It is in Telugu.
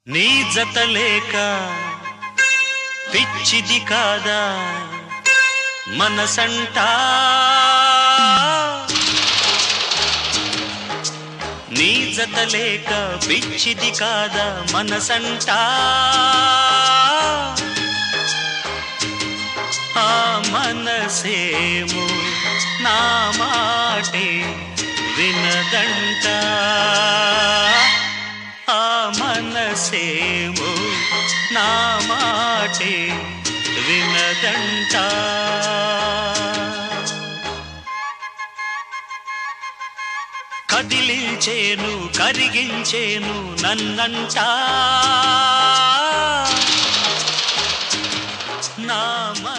నీ జత లేక పిచ్చిది కాదా మనసంటా నీ జత లేక పిచ్చిది కాదా మనసంటా ఆ మనసేమో నా మాటే వినదంట ఆ మనసేమో నా మాటే వినదంట కదిలించేను కరిగించేను నన్నంటా నా